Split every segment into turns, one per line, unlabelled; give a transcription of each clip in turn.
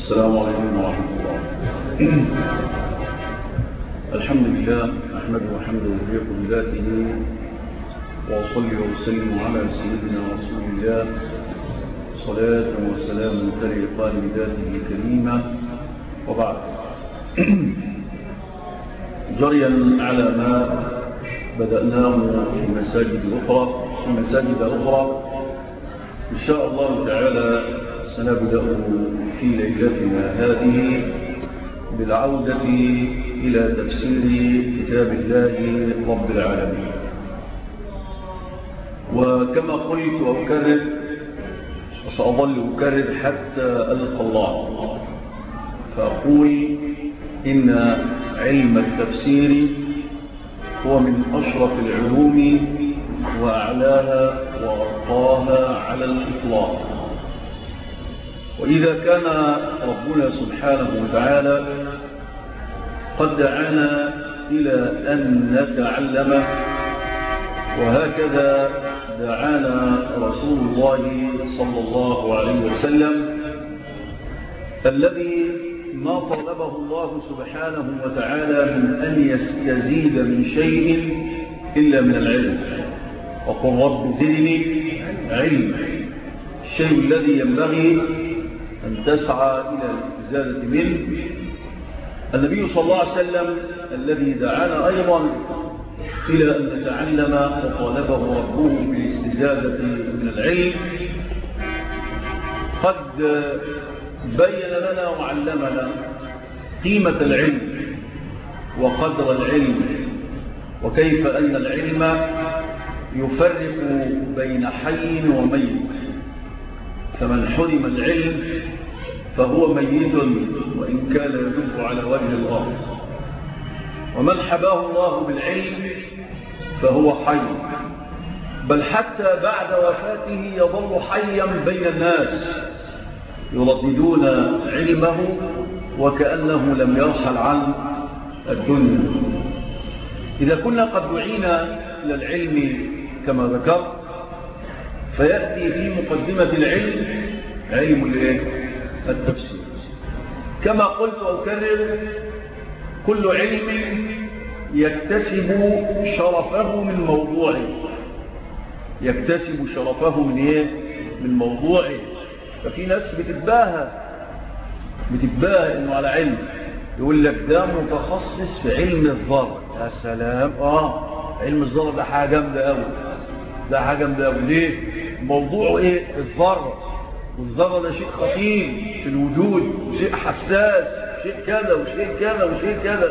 السلام عليكم ورحمة الله الحمد لله أحمده وحمده وفيق بذاته وأصلي وأسلم على سيدنا رسول الله صلاة وسلام تليقان بذاته الكريمة وبعد جريا على ما بدأناه في مساجد أخرى في مساجد أخرى إن شاء الله تعالى سنبدأ في ليلتنا هذه بالعودة إلى تفسير كتاب الله رب العالمين وكما قلت وأكرر وسأظل أكرر حتى ألقى الله فأقول إن علم التفسير هو من أشرف العلوم وأعلاها وأرقاها على الإطلاق وإذا كان ربنا سبحانه وتعالى قد دعانا إلى أن نتعلم وهكذا دعانا رسول الله صلى الله عليه وسلم الذي ما طلبه الله سبحانه وتعالى من أن يستزيد من شيء إلا من العلم وقل رب زدني علم الشيء الذي ينبغي أن تسعى إلى الاستزادة منه النبي صلى الله عليه وسلم الذي دعانا أيضا إلى أن نتعلم وطالبه ربه بالاستزادة من العلم قد بين لنا وعلمنا قيمة العلم وقدر العلم وكيف أن العلم يفرق بين حي وميت فمن حرم العلم فهو ميت وإن كان يدب على وجه الأرض ومن حباه الله بالعلم فهو حي بل حتى بعد وفاته يظل حيا بين الناس يرددون علمه وكأنه لم يرحل عن الدنيا إذا كنا قد دعينا إلى العلم كما ذكرت فيأتي في مقدمة العلم علم التفسير كما قلت وأكرر كل علم يكتسب شرفه من موضوعه يكتسب شرفه من ايه من موضوعه ففي ناس بتتباهى بتتباهى انه على علم يقول لك ده متخصص في علم الذره يا سلام اه علم الذره ده حاجه جامده قوي ده حاجه جامده قوي ليه موضوعه ايه الذره والذره ده شيء خطير في الوجود شيء حساس شيء كذا وشيء كذا وشيء كذا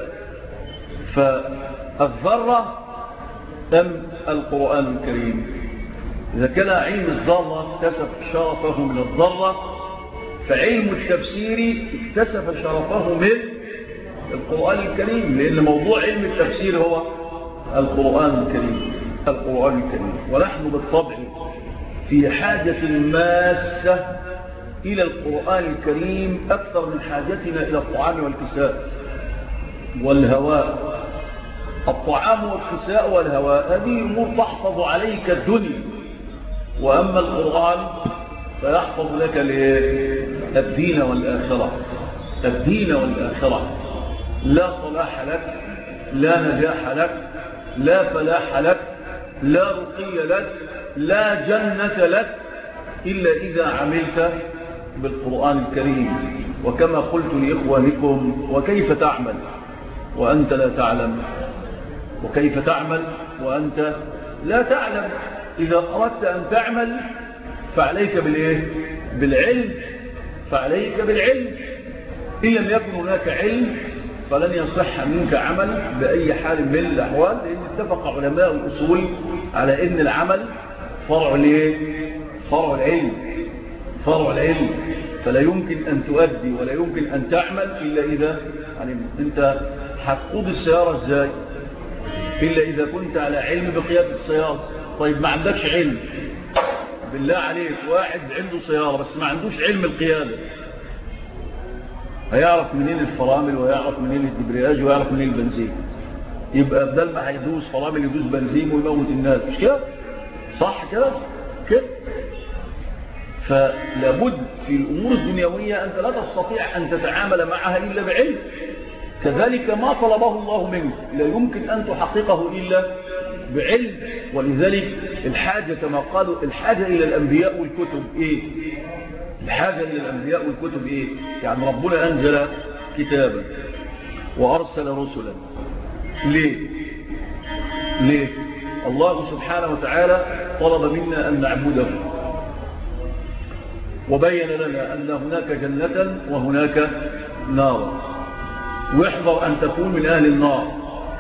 فالذره ام القران الكريم إذا كان علم الذرة اكتسب شرفه من الذرة فعلم التفسير اكتسب شرفه من القرآن الكريم لأن موضوع علم التفسير هو القرآن الكريم القرآن الكريم ونحن بالطبع في حاجة ماسة إلى القرآن الكريم أكثر من حاجتنا إلى الطعام والكساء والهواء الطعام والكساء والهواء هذه أمور تحفظ عليك الدنيا وأما القرآن فيحفظ لك الدين والآخرة الدين والآخرة لا صلاح لك لا نجاح لك لا فلاح لك لا رقي لك لا جنة لك إلا إذا عملت بالقرآن الكريم وكما قلت لإخوانكم وكيف تعمل وأنت لا تعلم وكيف تعمل وأنت لا تعلم إذا أردت أن تعمل فعليك بالإيه؟ بالعلم فعليك بالعلم إن لم يكن هناك علم فلن يصح منك عمل بأي حال من الأحوال لأن اتفق علماء الأصول على أن العمل فرع ليه؟ فرع العلم فرع العلم فلا يمكن أن تؤدي ولا يمكن أن تعمل إلا إذا يعني أنت هتقود السيارة إزاي إلا إذا كنت على علم بقيادة السيارة طيب ما عندكش علم بالله عليك واحد عنده سيارة بس ما عندوش علم القيادة هيعرف منين الفرامل ويعرف منين الدبرياج ويعرف منين البنزين يبقى بدل ما هيدوس فرامل يدوس بنزين ويموت الناس مش كده صح كده كده فلابد في الأمور الدنيوية أنت لا تستطيع أن تتعامل معها إلا بعلم كذلك ما طلبه الله منك لا يمكن أن تحققه إلا بعلم ولذلك الحاجة كما قالوا الحاجة إلى الأنبياء والكتب إيه الحاجة إلى الأنبياء والكتب إيه يعني ربنا أنزل كتابا وأرسل رسلا ليه ليه الله سبحانه وتعالى طلب منا أن نعبده وبين لنا أن هناك جنة وهناك نار واحذر أن تكون من أهل النار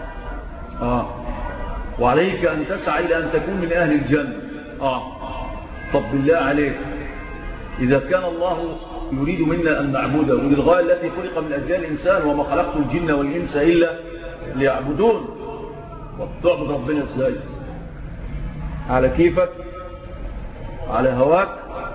آه. وعليك أن تسعى إلى أن تكون من أهل الجنة آه. طب بالله عليك إذا كان الله يريد منا أن نعبده وللغاية التي خلق من أجل الإنسان وما خلقت الجن والإنس إلا ليعبدون وتعبد ربنا ازاي على كيفك على هواك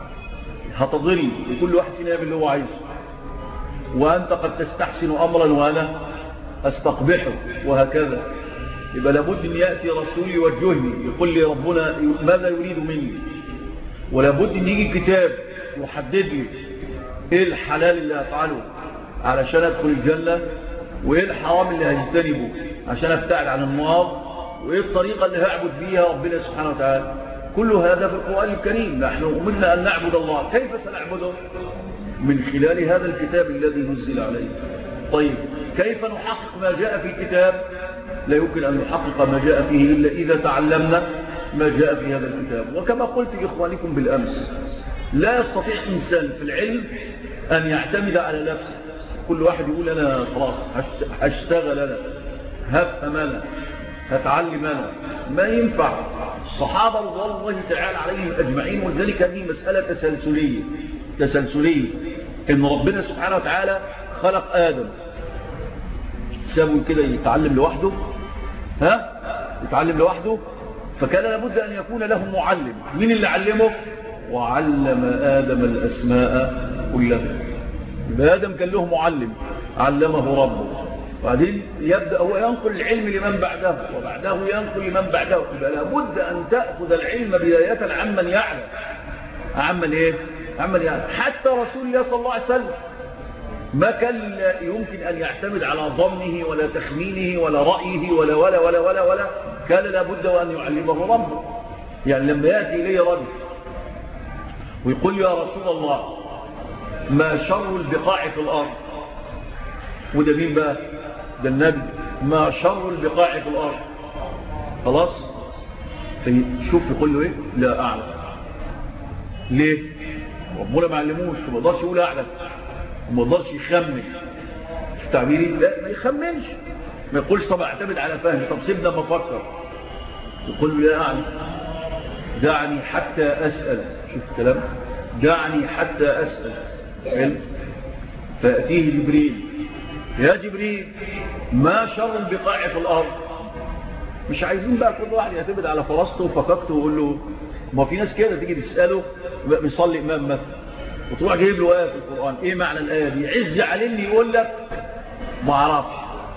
هتضل وكل واحد فينا يعمل اللي هو عايزه وأنت قد تستحسن أمرا وأنا أستقبحه وهكذا يبقى لابد أن يأتي رسول يوجهني يقول لي ربنا ماذا يريد مني ولابد أن يجي كتاب يحدد لي إيه الحلال اللي أفعله علشان أدخل الجنة وإيه الحرام اللي هجتنبه عشان أبتعد عن النار وإيه الطريقة اللي هعبد بيها ربنا سبحانه وتعالى كل هذا في القرآن الكريم نحن أمرنا أن نعبد الله كيف سنعبده من خلال هذا الكتاب الذي نزل عليه طيب كيف نحقق ما جاء في الكتاب لا يمكن أن نحقق ما جاء فيه إلا إذا تعلمنا ما جاء في هذا الكتاب وكما قلت لإخوانكم بالأمس لا يستطيع إنسان في العلم أن يعتمد على نفسه كل واحد يقول أنا خلاص هشتغل أنا هفهم أنا هتعلم أنا ما ينفع الصحابة رضوان الله تعالى عليهم أجمعين ولذلك هذه مسألة تسلسلية تسلسلية إن ربنا سبحانه وتعالى خلق آدم سابوا كده يتعلم لوحده ها يتعلم لوحده فكان لابد أن يكون له معلم مين اللي علمه وعلم آدم الأسماء كلها يبقى آدم كان له معلم علمه ربه وبعدين يبدأ هو ينقل العلم لمن بعده وبعده ينقل لمن بعده يبقى لابد أن تأخذ العلم بداية عمن يعلم عمن إيه عمن يعلم حتى رسول الله صلى الله عليه وسلم ما كان يمكن أن يعتمد على ظنه ولا تخمينه ولا رأيه ولا ولا ولا ولا ولا كان لابد وأن يعلمه ربه يعني لما يأتي إليه رجل ويقول يا رسول الله ما شر البقاع في الأرض وده مين بقى ده النبي ما شر البقاع في الأرض خلاص فشوف يقول له ايه لا أعلم ليه ربنا ما علموش وما يقدرش يقول أعلم وما يقدرش يخمن في تعبيري لا ما يخمنش ما يقولش طب اعتمد على فهمي طب سيبنا ما افكر يقول له لا أعلم دعني حتى أسأل شوف الكلام دعني حتى أسأل حلو فأتيه جبريل يا جبريل ما شر البقاع في الأرض مش عايزين بقى كل واحد يعتمد على فراسته وفككته ويقول له ما في ناس كده تيجي تسأله بيصلي إمام مثلا وتروح جايب له آية في القرآن إيه معنى الآية دي عز عليه اللي يقول لك ما عرفش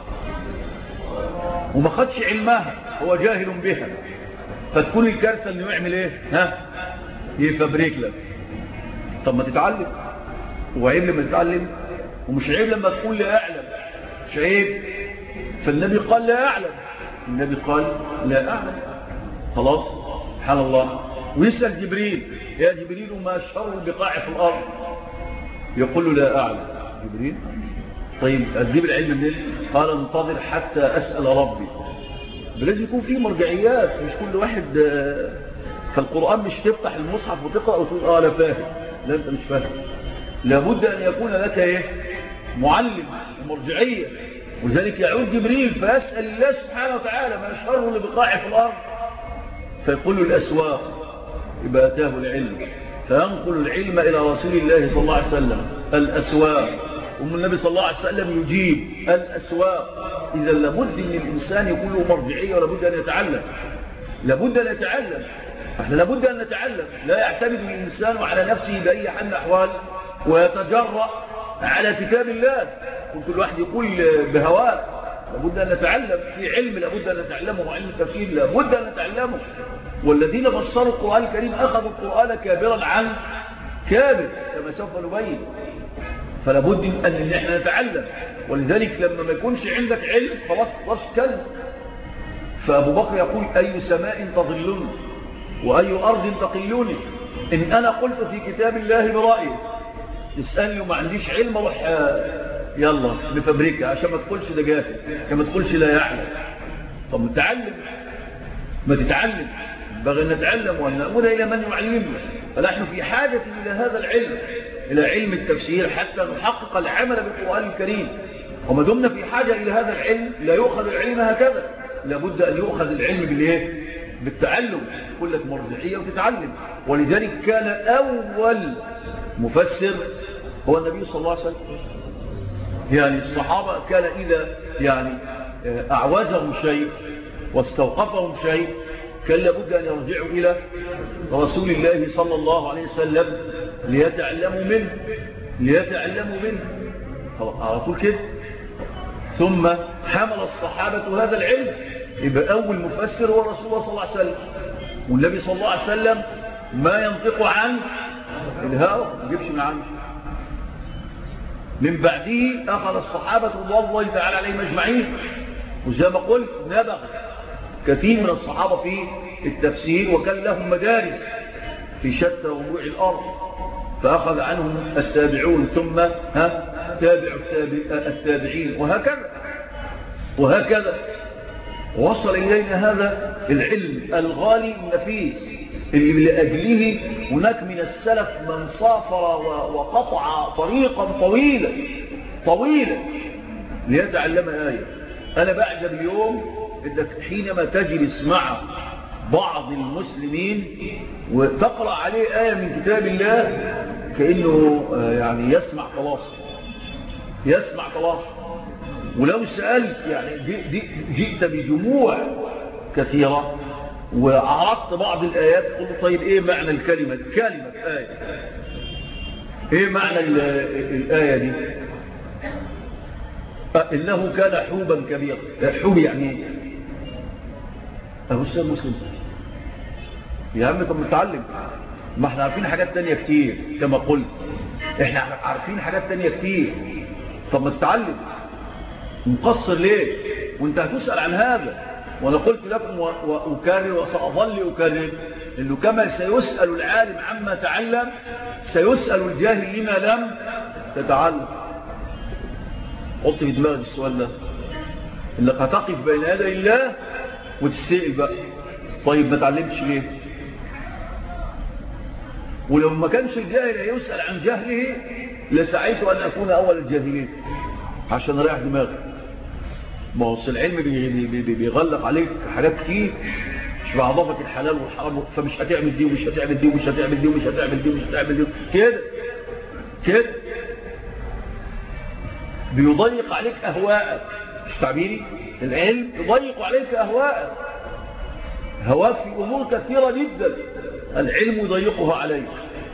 وما خدش علمها هو جاهل بها فتكون الكارثة انه يعمل ايه ها يفبريك لك طب ما تتعلم وعيب لما تتعلم ومش عيب لما تقول لا اعلم مش عيب فالنبي قال لا اعلم النبي قال لا اعلم خلاص سبحان الله ويسأل جبريل يا جبريل ما شر البقاع في الارض يقول له لا اعلم جبريل طيب أديب العلم منين قال انتظر حتى أسأل ربي لازم يكون في مرجعيات مش كل واحد فالقرآن مش تفتح المصحف وتقرأ وتقول اه لا فاهم لا انت مش فاهم لابد ان يكون لك ايه معلم ومرجعية ولذلك يعود جبريل فيسأل الله سبحانه وتعالى ما شر لبقاع في الأرض فيقول له الأسواق يبقى أتاه العلم فينقل العلم إلى رسول الله صلى الله عليه وسلم الأسواق أم النبي صلى الله عليه وسلم يجيب الأسواق إذا لابد أن الإنسان يكون له مرجعية ولابد أن يتعلم لابد أن يتعلم احنا لابد أن نتعلم لا يعتمد الإنسان على نفسه بأي حال أحوال ويتجرأ على كتاب الله كل واحد يقول بهواه لابد أن نتعلم في علم لابد أن نتعلمه وعلم التفسير لابد أن نتعلمه والذين فسروا القرآن الكريم أخذوا القرآن كابرا عن كابر كما سوف نبين فلا بد أن احنا نتعلم ولذلك لما ما يكونش عندك علم خلاص تقدرش تتكلم فأبو بكر يقول أي سماء تظلني وأي أرض تقيلني إن أنا قلت في كتاب الله برأيي اسألني وما عنديش علم اروح يلا لفبريكا عشان ما تقولش ده جاهل عشان ما تقولش لا يعلم طب متعلم ما تتعلم بغي أن نتعلم وأن نأمد إلى من يعلمنا فنحن في حاجة إلى هذا العلم إلى علم التفسير حتى نحقق العمل بالقرآن الكريم وما دمنا في حاجة إلى هذا العلم لا يؤخذ العلم هكذا لابد أن يؤخذ العلم بالإيه؟ بالتعلم يقول لك مرجعية وتتعلم ولذلك كان أول مفسر هو النبي صلى الله عليه وسلم يعني الصحابة كان إذا يعني أعوزهم شيء واستوقفهم شيء كان لابد أن يرجعوا إلى رسول الله صلى الله عليه وسلم ليتعلموا منه ليتعلموا منه على طول كده ثم حمل الصحابة هذا العلم يبقى أول مفسر هو رسول الله صلى الله عليه وسلم والنبي صلى الله عليه وسلم ما ينطق عن الهوى ما يجيبش من عنه من بعده أخذ الصحابة رضوان الله تعالى عليهم أجمعين وزي ما قلت نبغ كثير من الصحابة في التفسير وكان لهم مدارس في شتى ربوع الأرض فأخذ عنهم التابعون ثم ها تابع التابعين وهكذا وهكذا وصل إلينا هذا العلم الغالي النفيس اللي لأجله هناك من السلف من صافر وقطع طريقا طويلا طويلا ليتعلم آية أنا بعجب اليوم إنك حينما تجلس مع بعض المسلمين وتقرأ عليه آية من كتاب الله كأنه يعني يسمع خلاص يسمع خلاص ولو سألت يعني جئت بجموع كثيرة وعرضت بعض الآيات قلت طيب إيه معنى الكلمة كلمة آية إيه معنى الآية دي إنه كان حوبا كبيرا حوب يعني أبو السيد مسلم يا عم طب نتعلم ما احنا عارفين حاجات تانية كتير كما قلت احنا عارفين حاجات تانية كتير طب ما تتعلم مقصر ليه وانت هتسأل عن هذا وانا قلت لكم وأكرر وسأظل أكرر انه كما سيسأل العالم عما تعلم سيسأل الجاهل لما لم تتعلم حط في دماغك السؤال ده انك هتقف بين يدي الله وتسأل بقى طيب ما تعلمش ليه ولو ما كانش الجاهل يسأل عن جهله لسعيت أن أكون أول الجاهلين عشان اريح دماغي ما هو العلم بيغلق عليك حاجات كتير مش بعضفة الحلال والحرام فمش هتعمل دي ومش هتعمل دي ومش هتعمل دي ومش هتعمل دي ومش هتعمل دي كده كده بيضيق عليك أهواءك مش تعبيري العلم يضيق عليك أهواءك هواك في أمور كثيرة جدا العلم يضيقها عليك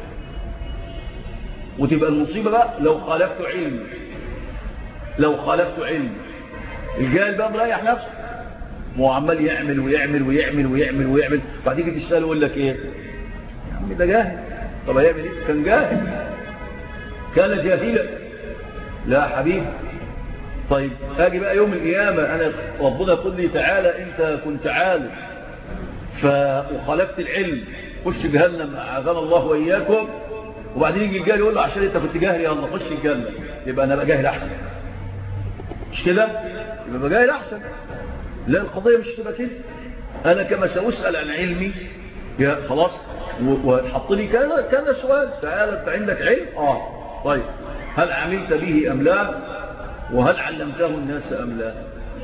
وتبقى المصيبة بقى لو خالفت علم لو خالفت علم الجاهل بقى مريح نفسه ما هو عمال يعمل ويعمل ويعمل ويعمل ويعمل بعد كده تشتغل يقول لك ايه يا عم ده جاهل طب هيعمل ايه كان جاهل كان جاهلا لا حبيبي طيب اجي بقى يوم القيامة انا ربنا يقول لي تعالى انت كنت عالم فخالفت العلم خش جهنم اعاذنا الله واياكم وبعدين يجي الجاهل يقول له عشان انت كنت جاهل يلا خش الجنه يبقى انا بقى جاهل احسن مش كده يبقى بقى جاهل احسن لا القضيه مش تبقى كده انا كما ساسال عن علمي يا خلاص وحط لي كذا كذا سؤال تعالى انت عندك علم اه طيب هل عملت به ام لا وهل علمته الناس ام لا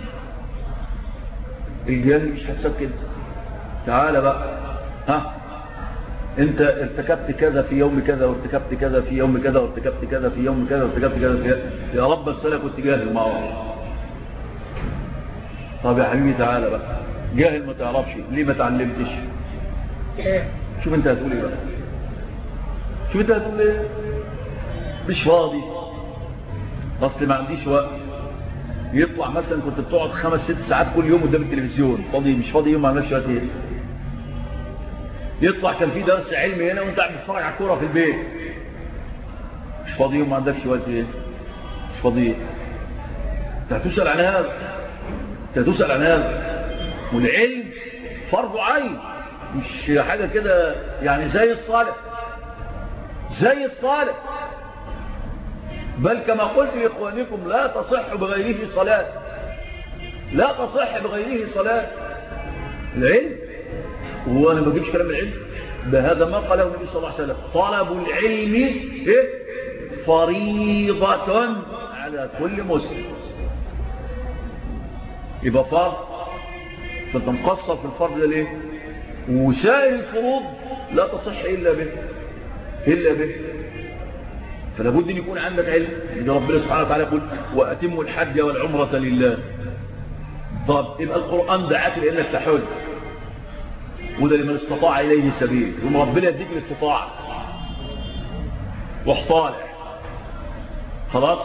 الجاهل مش حسب كده تعالى بقى ها انت ارتكبت كذا في يوم كذا وارتكبت كذا في يوم كذا وارتكبت كذا في يوم كذا وارتكبت كذا في يا رب بس انا كنت جاهل ما اعرفش طب يا حبيبي تعالى بقى جاهل ما تعرفش ليه ما تعلمتش شوف انت هتقول ايه بقى شوف انت هتقول ايه مش فاضي اصل ما عنديش وقت يطلع مثلا كنت بتقعد خمس ست ساعات كل يوم قدام التلفزيون فاضي مش فاضي يوم ما عملش وقت ايه يطلع كان في درس علمي هنا وانت قاعد بتتفرج على الكوره في البيت مش فاضي وما عندكش وقت ايه مش فاضي انت هتسال عن هذا انت هتسال عن هذا والعلم فرض عين مش حاجه كده يعني زي الصالح زي الصالح بل كما قلت لاخوانكم لا تصح بغيره صلاه لا تصح بغيره صلاه العلم هو انا ما بجيبش كلام العلم ده هذا ما قاله النبي صلى الله عليه وسلم طلب العلم إيه؟ فريضة على كل مسلم يبقى فرض فانت مقصر في الفرض ده ليه وسائر الفروض لا تصح إلا به إلا به فلا بد ان يكون عندك علم ان ربنا سبحانه وتعالى يقول واتموا الحج والعمره لله طب يبقى القران دعاك لانك تحج وده لمن استطاع اليه سبيل ثم ربنا يديك الاستطاعه روح طالع خلاص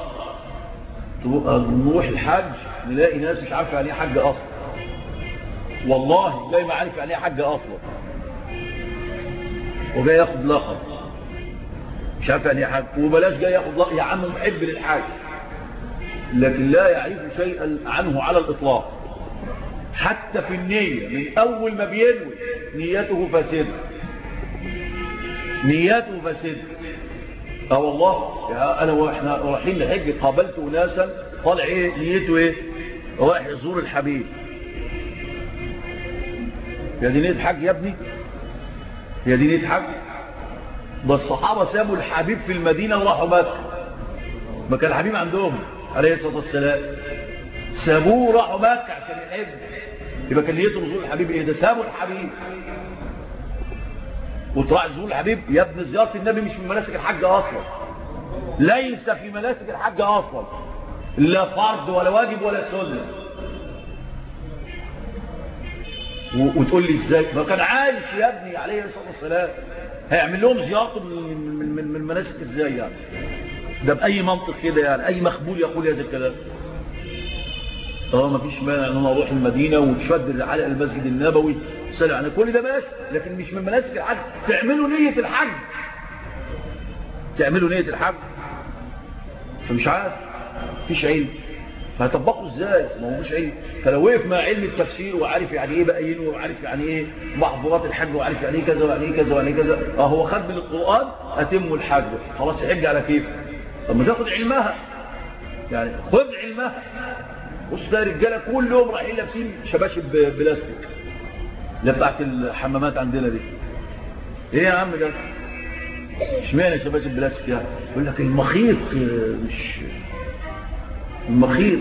نروح الحج نلاقي ناس مش عارفه يعني ايه حج اصلا والله جاي ما عارف يعني ايه حج اصلا وجاي ياخد لقب مش عارف يعني ايه حج وبلاش جاي ياخد لقب يا عم محب للحج لكن لا يعرف شيئا عنه على الاطلاق حتى في النية من اول ما بينوي نيته فاسدة نيته فاسدة اه والله يا انا واحنا رايحين لحج قابلت ناسا طالع ايه نيته ايه رايح يزور الحبيب يا دي نية حج يا ابني يا دي نية حج ده الصحابة سابوا الحبيب في المدينة وراحوا مكة ما كان الحبيب عندهم عليه الصلاة والسلام سابوه راحوا مكة عشان يحب يبقى كان نيتهم زور الحبيب ايه ده سابوا الحبيب وتراعي زور الحبيب يا ابن زيارة النبي مش من مناسك الحج اصلا ليس في مناسك الحج اصلا لا فرض ولا واجب ولا سنة وتقول لي ازاي ما كان عايش يا ابني عليه الصلاة والسلام هيعمل لهم زيارته من, من, من, من مناسك ازاي يعني ده بأي منطق كده يعني أي مخبول يقول هذا الكلام اه ما فيش مانع ان انا اروح المدينه وتشد على المسجد النبوي سلام على كل ده ماشي لكن مش من مناسك الحج تعملوا نيه الحج تعملوا نيه الحج فمش عارف مفيش علم فهطبقه ازاي ما هو مش علم فلو وقف مع علم التفسير وعارف يعني ايه بقى ينوي وعارف يعني ايه محظورات الحج وعارف يعني ايه كذا ويعني ايه كذا ويعني ايه كذا اه هو خد من القران اتم الحج خلاص يحج على كيف طب ما تاخد علمها يعني خد علمها بص ده رجاله كلهم رايحين لابسين شباشب بلاستيك اللي بتاعت الحمامات عندنا دي ايه يا عم ده اشمعنى شباشب بلاستيك يعني يقول لك المخيط مش المخيط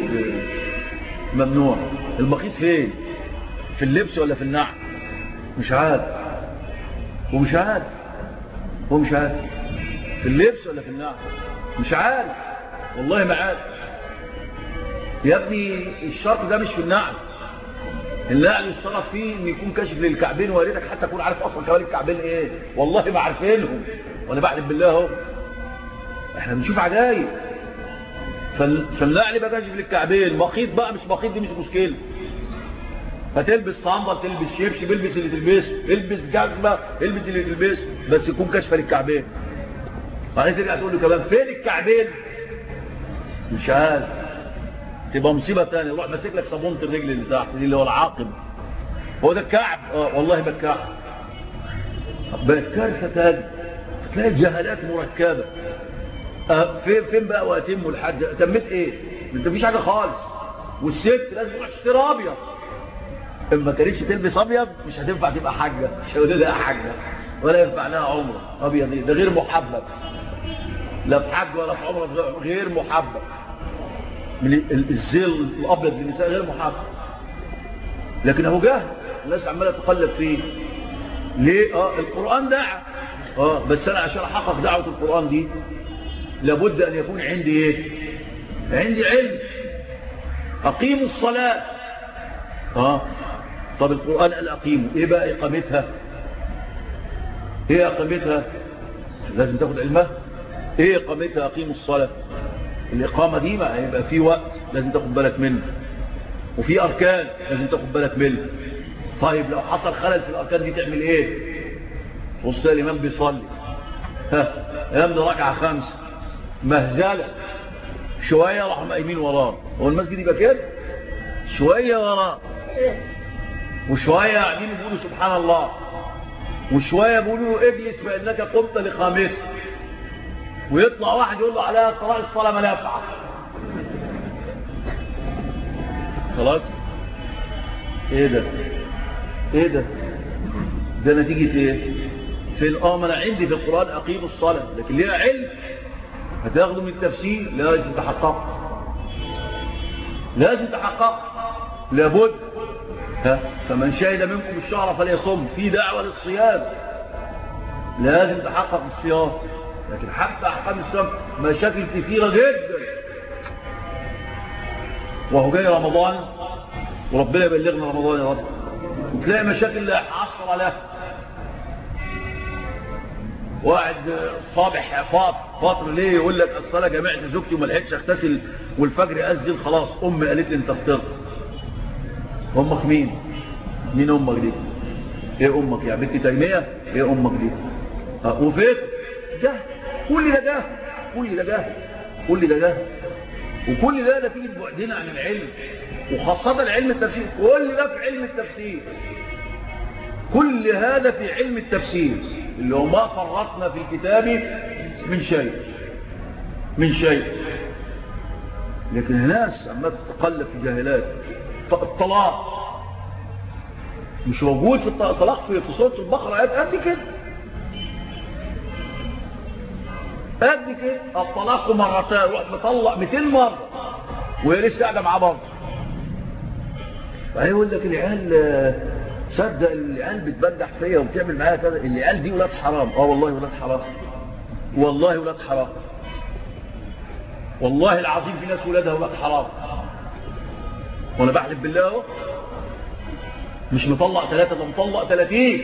ممنوع المخيط فين في اللبس ولا في النعل مش عارف ومش عارف هو مش عارف في اللبس ولا في النعل مش عارف والله ما عارف يا ابني الشرط ده مش في النعل النعل يشترط فيه ان يكون كاشف للكعبين واريدك حتى تكون عارف اصلا كوالي الكعبين ايه والله ما عارفينهم وانا بحلف بالله اهو احنا بنشوف عجايب فالنعل بقى كاشف للكعبين مخيط بقى مش مخيط دي مش مشكله فتلبس صندل تلبس شبشب البس اللي تلبسه البس جزمه البس اللي تلبسه بس يكون كاشفه للكعبين بعدين ترجع تقول له كمان فين الكعبين مش عارف تبقى مصيبة تانية يروح ماسك لك صابونة الرجل اللي تحت دي اللي هو العاقب هو ده الكعب اه والله ده الكعب بقت كارثة تانية تلاقي جهالات مركبة اه فين فين بقى واتم الحج تمت ايه انت مفيش حاجة خالص والست لازم تروح تشتري ابيض اما كانتش تلبس ابيض مش هتنفع تبقى حاجة مش هيقول لها حاجة ولا ينفع لها عمره ابيض ايه ده غير محبب لا في حج ولا في عمره غير محبب الزي الابيض للنساء غير محبب لكن ابو جهل الناس عماله تقلب فيه ليه اه القران دعا اه بس انا عشان احقق دعوه القران دي لابد ان يكون عندي ايه عندي علم اقيموا الصلاه اه طب القران قال اقيموا ايه بقى اقامتها ايه اقامتها لازم تاخد علمها ايه اقامتها اقيموا الصلاه الإقامة دي ما هيبقى في وقت لازم تاخد بالك منه وفي أركان لازم تاخد بالك منه طيب لو حصل خلل في الأركان دي تعمل إيه وسط الإمام بيصلي ها الإمام ده ركعة خمسة مهزلة شوية راح قايمين وراه هو المسجد يبقى كده شوية وراه وشوية قاعدين يقولوا سبحان الله وشوية بيقولوا له اجلس فإنك قمت لخامس ويطلع واحد يقول له عليها قراء الصلاة منافعة خلاص ايه ده ايه ده ده نتيجة ايه في الآن أنا عندي في القرآن أقيم الصلاة لكن ليها علم هتاخده من التفسير لازم تحقق لازم تحقق لابد ها فمن شهد منكم الشهر فليصم في دعوة للصيام لازم تحقق الصيام لكن حتى أحكام الصيام مشاكل كثيرة جدا وهو جاي رمضان وربنا يبلغنا رمضان يا رب وتلاقي مشاكل لا حصر لها واحد صابح فاط فاطر ليه يقول لك الصلاه جمعت زوجتي وما لحقتش اغتسل والفجر اذن خلاص امي قالت لي انت فطرت امك مين مين امك دي ايه امك يا بنت تيميه ايه امك دي اه وفين جهل كل ده جهل كل ده جهل كل ده جهل وكل ده نتيجه بعدنا عن العلم وخاصه علم التفسير كل ده في علم التفسير كل هذا في علم التفسير اللي هو ما فرطنا في الكتاب من شيء من شيء لكن الناس عما تتقلب في جاهلات الطلاق مش موجود في الطلاق في في سوره البقره آيات قد كده قد كده الطلاق مرتين روح مطلق 200 مره وهي لسه قاعده معاه برضه فهيقول لك العيال صدق العيال بتبدح فيا وبتعمل معايا كذا العيال دي ولاد حرام اه والله ولاد حرام والله ولاد حرام والله العظيم في ناس ولادها ولاد حرام وانا بحلف بالله اهو مش مطلق ثلاثة ده مطلق ثلاثين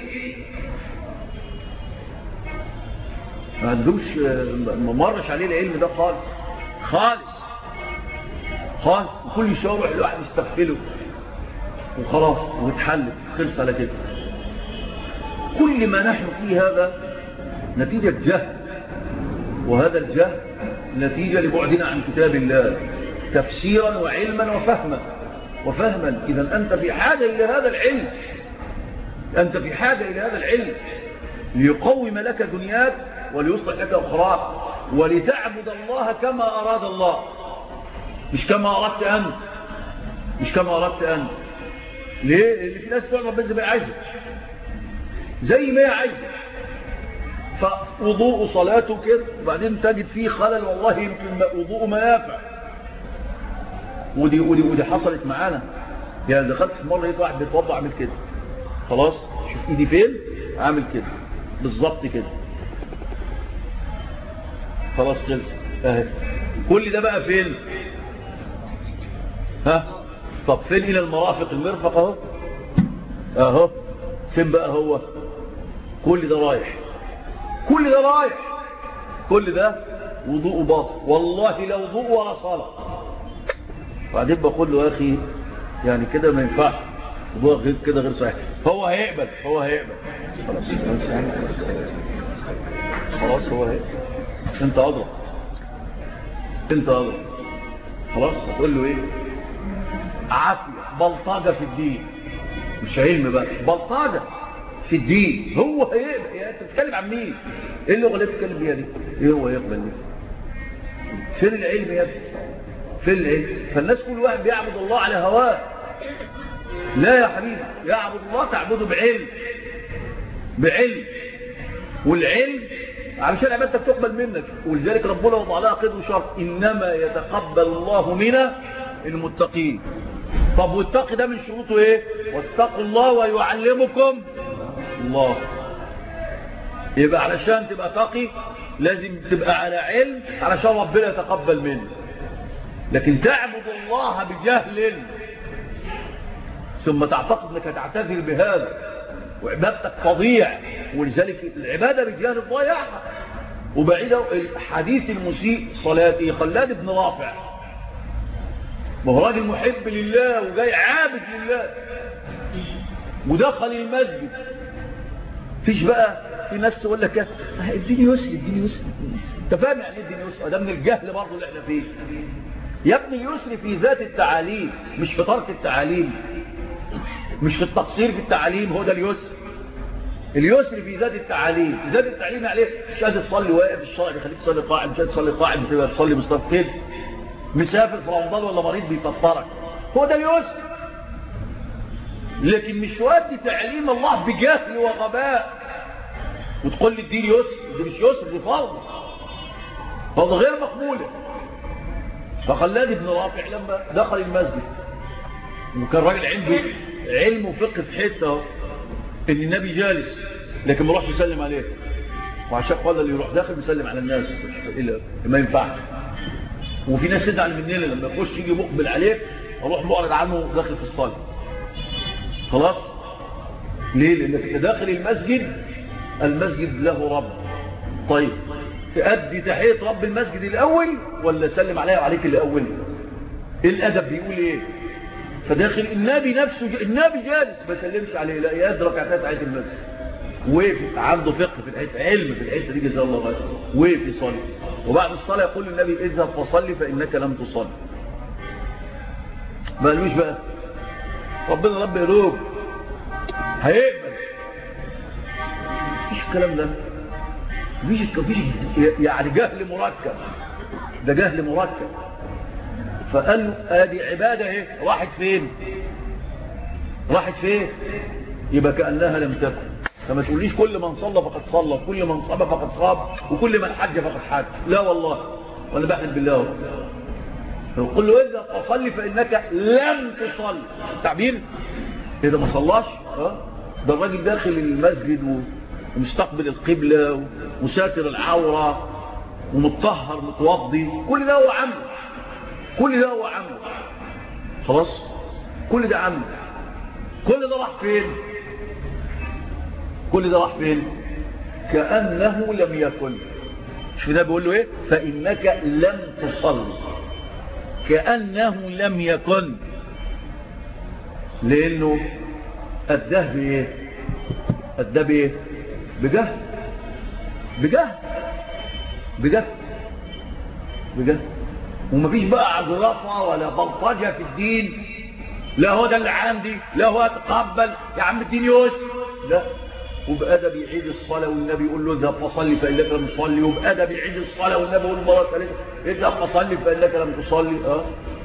ما عندوش ما مرش عليه العلم ده خالص خالص خالص وكل شوية الواحد يستغفله وخلاص واتحلت خلص على كده كل ما نحن فيه هذا نتيجة جهل وهذا الجهل نتيجة لبعدنا عن كتاب الله تفسيرا وعلما وفهما وفهما إذا أنت في حاجة إلى هذا العلم أنت في حاجة إلى هذا العلم ليقوم لك دنياك وليصلح لك أخراك ولتعبد الله كما أراد الله مش كما أردت أنت مش كما أردت أنت ليه؟ اللي في ناس بتوع ربنا زي ما هي عايزه زي ما هي عايزه فوضوء صلاته كده وبعدين تجد فيه خلل والله يمكن وضوءه منافع ودي ودي ودي حصلت معانا يعني دخلت في مره لقيت واحد بيتوضا عامل كده خلاص شوف ايدي فين عامل كده بالظبط كده خلاص خلص اهي كل ده بقى فين ها طب فين الى المرافق المرفق اهو اهو فين بقى هو كل ده رايح كل ده رايح كل ده وضوء باطل والله لا وضوء ولا صلاة بعدين بقول له يا اخي يعني كده ما ينفعش وضوء غير كده غير صحيح فهو هيقبل هو هيقبل خلاص خلاص يعني خلاص خلاص هو هيقبل انت اضرب انت اضرب خلاص هتقول له ايه عافية بلطجة في الدين مش علم بقى بلطجة في الدين هو هيقبل يا انت بتتكلم عن مين ايه اللغه اللي بتتكلم بيها دي ايه هو يقبل دي فين العلم يا ابني فين العلم فالناس كل واحد بيعبد الله على هواه لا يا حبيبي يعبد الله تعبده بعلم بعلم والعلم علشان عبادتك تقبل منك ولذلك ربنا وضع لها قيد وشرط انما يتقبل الله من المتقين طب والتقي ده من شروطه ايه واتقوا الله ويعلمكم الله يبقى علشان تبقى تقي لازم تبقى على علم علشان ربنا يتقبل منك لكن تعبد الله بجهل ثم تعتقد انك تعتذر بهذا وعبادتك تضيع ولذلك العبادة بجهل ضيعها وبعيدة حديث المسيء صلاته خلاد بن رافع وهو راجل محب لله وجاي عابد لله ودخل المسجد فيش بقى في ناس يقول لك الدين يسر الدين يسر انت فاهم يعني ايه الدين يسر ده من الجهل برضه اللي احنا فيه يا ابني اليسر في ذات التعاليم مش في ترك التعاليم مش في التقصير في التعاليم هو ده اليسر اليسر في ذات التعاليم ذات التعليم عليه مش قادر تصلي واقف الشرع بيخليك تصلي قاعد مش قادر تصلي قاعد بتبقى تصلي مصطف كده مسافر في رمضان ولا مريض بيفطرك هو ده اليسر لكن مش ودي تعليم الله بجهل وغباء وتقول لي الدين يسر دي مش يسر دي فرض فرض غير مقبوله فخلاد بن رافع لما دخل المسجد وكان راجل عنده علم وفقه في حته ان النبي جالس لكن ما راحش يسلم عليه وعشان قال اللي يروح داخل بيسلم على الناس ما ينفعش وفي ناس تزعل مننا لما يخش يجي مقبل عليه اروح معرض عنه داخل في الصلاه خلاص ليه لانك داخل المسجد المسجد له رب طيب تأدي تحية رب المسجد الأول ولا سلم عليه وعليك الأول الأدب بيقول إيه فداخل النبي نفسه النبي جالس ما سلمش عليه لا يدرك عتات عيد المسجد وقف عنده فقه في الحته علم في الحته دي جزاه الله خير وقف يصلي وبعد الصلاه يقول النبي اذهب فصلي فانك لم تصلي ما قالوش بقى ربنا رب يروب هيقبل مفيش الكلام ده مفيش مفيش يعني جهل مركب ده جهل مركب فقال له ادي عباده اهي راحت فين راحت فين يبقى كانها لم تكن فما تقوليش كل من صلى فقد صلى كل من صام فقد صام وكل من حج فقد حج لا والله وانا بحمد بالله يقول له اذا تصلي فانك لم تصلي التعبير اذا ما صلاش اه ده الراجل داخل المسجد ومستقبل القبلة وساتر العورة ومتطهر متوضي كل ده هو عمل كل ده هو عمل خلاص كل ده عمل كل ده راح فين كل ده راح فين كأنه لم يكن شو ده بيقول له ايه فإنك لم تصلي كأنه لم يكن لأنه أداه بإيه أداه بإيه بجهل بجهل بجهل بجهل ومفيش بقى عجرفة ولا بلطجة في الدين لا هو ده اللي عندي لا هو اتقبل يا عم الدين يوسف لا وبأدب يعيد الصلاة والنبي يقول له اذهب فصلي فإنك لم تصلي وبأدب يعيد الصلاة والنبي يقول له مرة ثالثة اذهب فصلي فإنك لم تصلي اه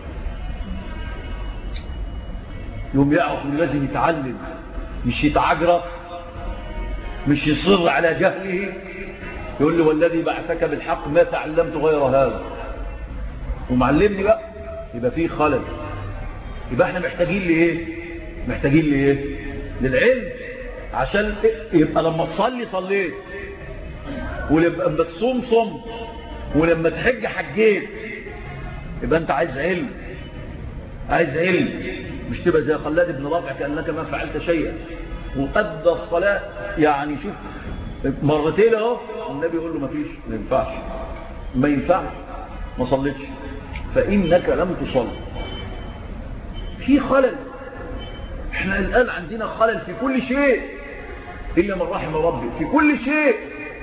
يوم يعرف انه لازم يتعلم مش يتعجرف مش يصر على جهله يقول له والذي بعثك بالحق ما تعلمت غير هذا ومعلمني بقى يبقى فيه خلل يبقى احنا محتاجين لايه محتاجين لايه للعلم عشان يبقى لما تصلي صليت ولما تصوم صمت ولما تحج حجيت يبقى انت عايز علم عايز علم مش تبقى زي خلاد بن رافع كأنك ما فعلت شيئا وأدى الصلاة يعني شوف مرتين اهو النبي يقول له ما فيش ما ينفعش ما ينفعش ما صليتش فإنك لم تصلي في خلل احنا الآن عندنا خلل في كل شيء إلا من رحم ربي في كل شيء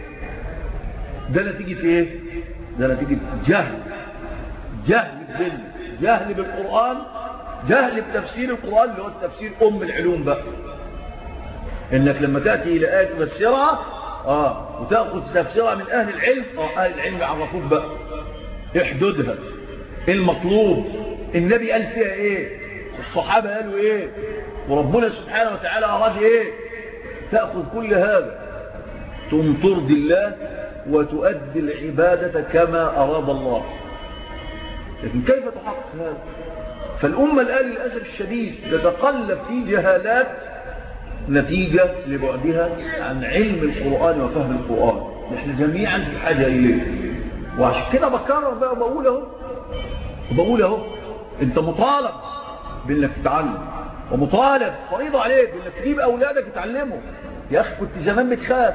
ده نتيجة ايه ده نتيجة جهل جهل بالدين جهل بالقرآن جهل بتفسير القرآن اللي هو التفسير أم العلوم بقى إنك لما تأتي إلى آية تفسرها آه وتأخذ تفسيرها من أهل العلم آه أهل العلم يعرفوك بقى احددها المطلوب النبي قال فيها إيه الصحابة قالوا إيه وربنا سبحانه وتعالى أراد إيه تأخذ كل هذا ثم ترضي الله وتؤدي العبادة كما أراد الله لكن كيف تحقق هذا فالأمة الآن للأسف الشديد تتقلب في جهالات نتيجة لبعدها عن علم القرآن وفهم القرآن نحن جميعا في حاجة إليه وعشان كده بكرر بقى وبقول اهو وبقول اهو انت مطالب بانك تتعلم ومطالب فريضة عليك بانك تجيب اولادك يتعلموا يا اخي كنت زمان بتخاف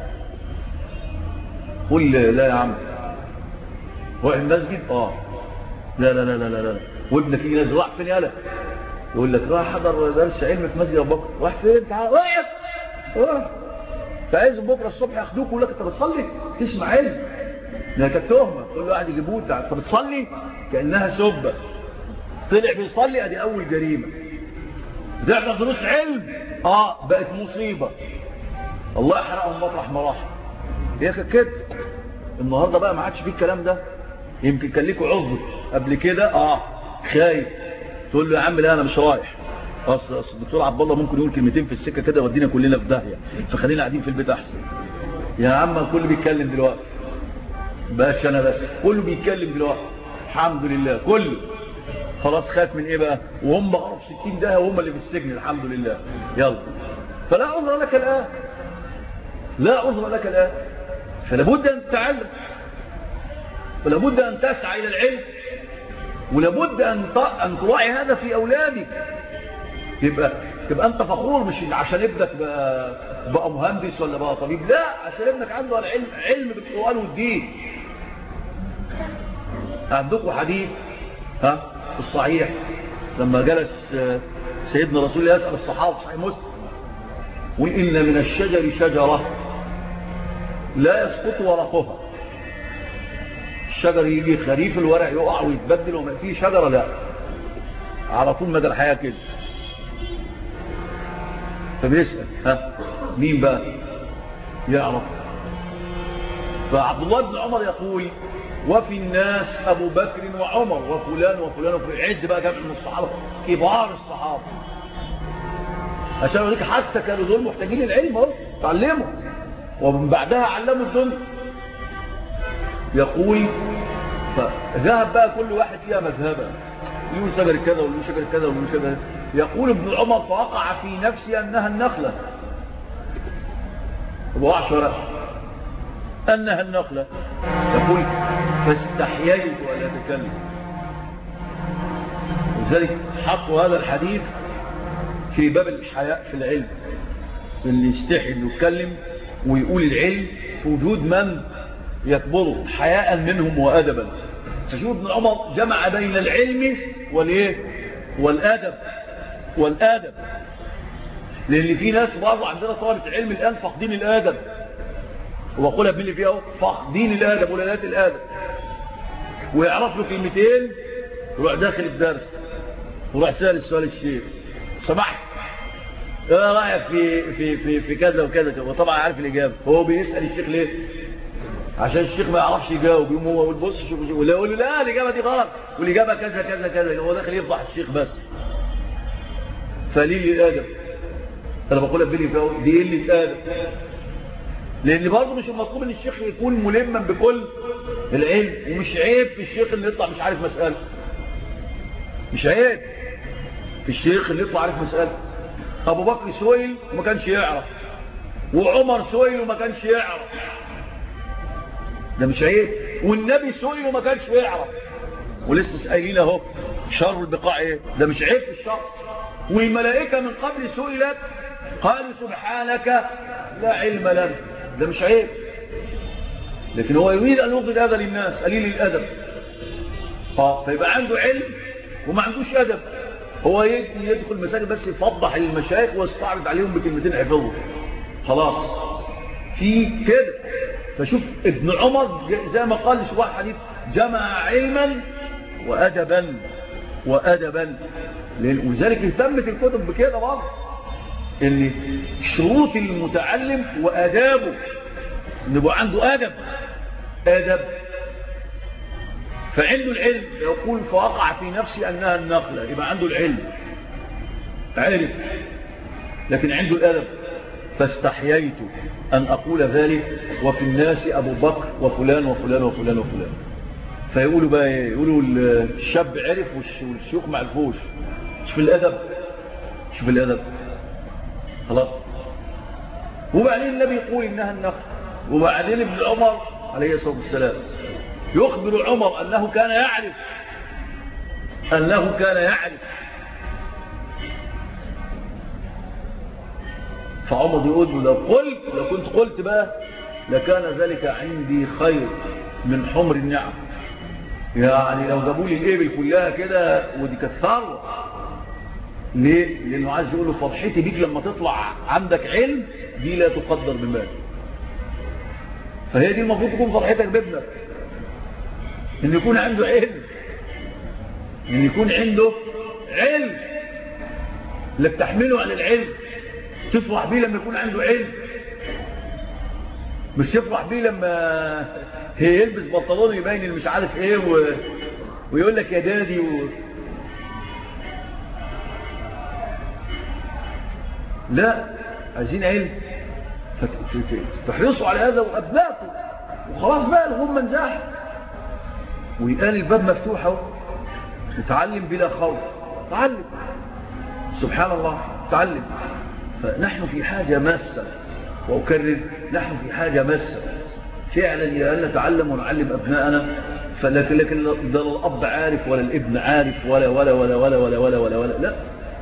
قل لا يا عم هو المسجد اه لا لا لا لا لا, لا. وابنك يجي نازل راح فين يالا يقول لك راح حضر درس علم في مسجد ابو بكر راح فين تعال واقف اه فعايز بكره الصبح ياخدوك ويقول لك انت بتصلي تسمع علم ده كانت تهمه كل واحد يجيبوه انت بتصلي كانها سبه طلع بيصلي ادي اول جريمه بتحضر دروس علم اه بقت مصيبه الله يحرقهم مطرح ما راح هي كانت كده النهارده بقى ما عادش فيه الكلام ده يمكن كان ليكوا عذر قبل كده اه خايف تقول له يا عم لا انا مش رايح اصل اصل الدكتور عبد الله ممكن يقول كلمتين في السكه كده يودينا كلنا في داهيه فخلينا قاعدين في البيت احسن يا عم الكل بيتكلم دلوقتي باش انا بس كله بيتكلم دلوقتي الحمد لله كله خلاص خاف من ايه بقى وهم غرف 60 ده وهم اللي في السجن الحمد لله يلا فلا عذر لك الان لا عذر لك الان فلابد ان تتعلم ولابد ان تسعى الى العلم ولابد ان ان تراعي هذا في اولادك يبقى تبقى انت فخور مش عشان ابنك بقى, بقى مهندس ولا بقى طبيب لا عشان ابنك عنده العلم علم بالقران والدين عندكم حديث ها في الصحيح لما جلس سيدنا رسول الله يسأل الصحابة صحيح مسلم وإن من الشجر شجرة لا يسقط ورقها الشجر يجي خريف الورق يقع ويتبدل وما فيه شجرة لا على طول مدى الحياة كده فبيسأل ها مين بقى يعرف فعبد الله بن عمر يقول وفي الناس أبو بكر وعمر وفلان وفلان وفلان عد بقى جمع من الصحابة كبار الصحابة عشان أقول لك حتى كانوا دول محتاجين العلم اهو تعلموا ومن بعدها علموا الدنيا يقول فذهب بقى كل واحد فيها مذهبا يقول شجر كذا ويقول شجر كذا ويقول شجر يقول ابن عمر فوقع في نفسي أنها النخلة أبو عشرة أنها النخلة يقول فاستحييت أن أتكلم لذلك حطوا هذا الحديث في باب الحياء في العلم اللي يستحي انه يتكلم ويقول العلم في وجود من يكبره حياء منهم وأدبا فشوف ابن عمر جمع بين العلم والايه والادب والادب لان في ناس برضه عندنا طالبه علم الان فاقدين الادب وقولها ابن اللي فيها فاقدين الادب ولادات الادب ويعرف له كلمتين يروح داخل الدرس ويروح سال السؤال الشيخ سمحت ايه رايك في في في في كذا وكذا وطبعا عارف الاجابه هو بيسال الشيخ ليه عشان الشيخ ما يعرفش يجاوب يقوم هو يقول بص شوف ولا يقول له لا الاجابه دي غلط والاجابه كذا كذا كذا هو داخل يفضح الشيخ بس فليه الادب انا بقولها بيني فيه دي قله ادب لان برضه مش المطلوب ان الشيخ يكون ملما بكل العلم ومش عيب في الشيخ اللي يطلع مش عارف مساله مش عيب في الشيخ اللي يطلع عارف مساله ابو بكر سئل وما كانش يعرف وعمر سئل وما كانش يعرف ده مش عيب والنبي سئل وما كانش يعرف ولسه قايلين اهو شر البقاع ايه ده مش عيب في الشخص والملائكه من قبل سئلت قالوا سبحانك لا علم لنا ده مش عيب لكن هو يريد ان يوضي هذا للناس قليل الادب فيبقى عنده علم وما عندوش ادب هو يدخل مساجد بس يفضح المشايخ ويستعرض عليهم بكلمتين حفظه خلاص في كده فشوف ابن عمر زي ما قال شوح حديث جمع علما وأدبا وأدبا ولذلك اهتمت الكتب بكده برضه ان شروط المتعلم وآدابه ان يبقى عنده أدب أدب فعنده العلم يقول فوقع في نفسي أنها النقلة يبقى عنده العلم عارف لكن عنده الأدب فاستحييت أن أقول ذلك وفي الناس أبو بكر وفلان وفلان وفلان وفلان فيقولوا بقى ايه يقولوا الشاب عرف والشيوخ ما عرفوش شوف الأدب شوف الأدب خلاص وبعدين النبي يقول إنها النقل وبعدين ابن عمر عليه الصلاة والسلام يخبر عمر أنه كان يعرف أنه كان يعرف فعمر يقول له لو قلت لو كنت قلت بقى لكان ذلك عندي خير من حمر النعم يعني لو جابوا لي الإبل كلها كده ودي كانت ثروه ليه؟ لأنه عايز يقول له فرحتي بيك لما تطلع عندك علم دي لا تقدر بمال فهي دي المفروض تكون فرحتك بابنك ان يكون عنده علم ان يكون عنده علم اللي بتحمله عن العلم تفرح بيه لما يكون عنده علم مش تفرح بيه لما يلبس بنطلون يبين اللي مش عارف ايه و... ويقول لك يا دادي و... لا عايزين علم فتحرصوا على هذا وأبناءكم وخلاص بقى الغم منزاح ويقال الباب مفتوح اهو نتعلم بلا خوف تعلم سبحان الله تعلم فنحن في حاجة ماسة وأكرر نحن في حاجة ماسة فعلا إلى أن نتعلم ونعلم أبناءنا فلكن لكن لا الأب عارف ولا الابن عارف ولا ولا ولا ولا ولا ولا ولا, ولا لا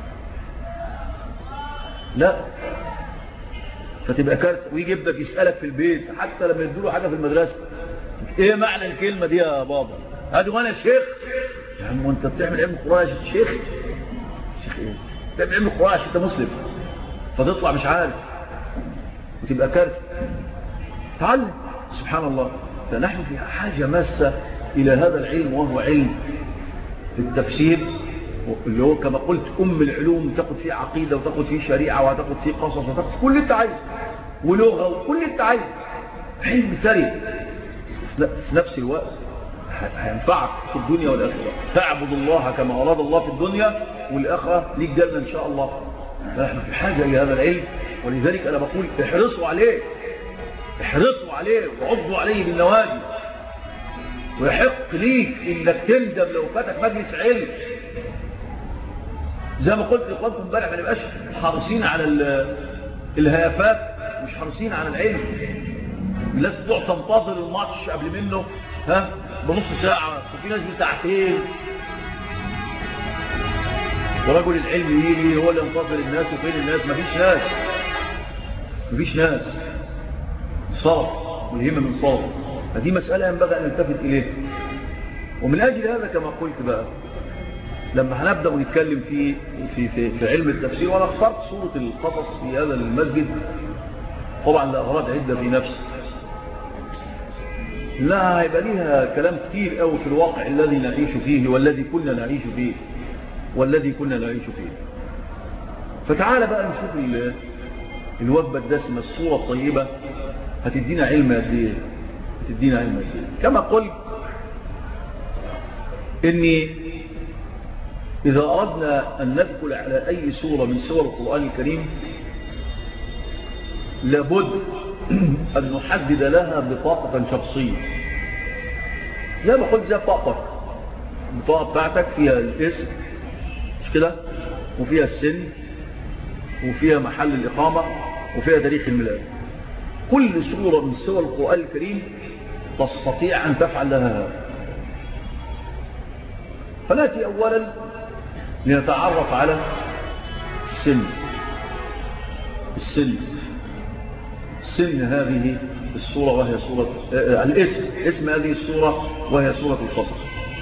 لا فتبقى كارثه ويجي ابنك يسألك في البيت حتى لما يدوله حاجة في المدرسة ايه معنى الكلمة دي يا بابا هذا وانا شيخ يا عم وانت بتعمل علم القرآن يا شيخ شيخ ايه بتعمل علم القرآن عشان انت مسلم فتطلع مش عارف وتبقى كارثه تعلم سبحان الله فنحن في حاجة ماسة إلى هذا العلم وهو علم التفسير اللي هو كما قلت أم العلوم تاخد فيه عقيدة وتاخد فيه شريعة وتاخد فيه قصص وتاخد كل اللي انت عايزه ولغة وكل اللي انت عايزه علم ثري في نفس الوقت هينفعك في الدنيا والآخرة تعبد الله كما أراد الله في الدنيا والآخرة ليك جنة إن شاء الله نحن في حاجة إلى هذا العلم ولذلك أنا بقول احرصوا عليه احرصوا عليه وعضوا عليه بالنوادي ويحق ليك انك تندم لو فاتك مجلس علم زي ما قلت لاخوانكم امبارح ما نبقاش حريصين على الهيافات مش حريصين على العلم الناس تقعد تنتظر الماتش قبل منه ها بنص ساعة وفي ناس بساعتين ورجل العلم يجي هو اللي ينتظر الناس وفين الناس مفيش ناس مفيش ناس صرف والهمة من صرف هذه مسألة ينبغي أن نلتفت إليه ومن أجل هذا كما قلت بقى لما هنبدأ ونتكلم في, في, في, في علم التفسير وأنا اخترت سورة القصص في هذا المسجد طبعا لأغراض عدة في نفسي لا هيبقى ليها كلام كتير قوي في الواقع الذي نعيش فيه والذي كنا نعيش فيه والذي كنا نعيش فيه فتعال بقى نشوف الوجبة الدسمة الصورة الطيبة هتدينا علم قد ايه هتدينا علم قد ايه كما قلت اني اذا اردنا ان ندخل على اي سورة من سور القرآن الكريم لابد ان نحدد لها بطاقة شخصية زي ما قلت زي بطاقتك البطاقة بتاعتك فيها الاسم مش كده وفيها السن وفيها محل الإقامة وفيها تاريخ الميلاد كل سورة من سور القرآن الكريم تستطيع أن تفعل لها هذا فنأتي أولا لنتعرف على السن السن سن هذه السورة وهي سورة الاسم اسم هذه السورة وهي سورة القصص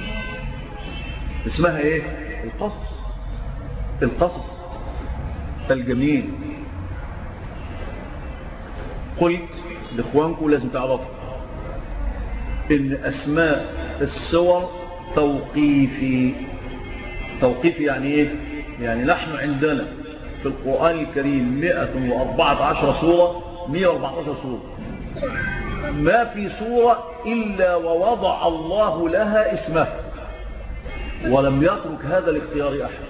اسمها ايه القصص القصص الجميل قلت لاخوانكم لازم تعرفوا ان اسماء السور توقيفي توقيفي يعني ايه يعني نحن عندنا في القرآن الكريم 114 سورة 114 سورة ما في سورة إلا ووضع الله لها اسمها ولم يترك هذا الاختيار أحد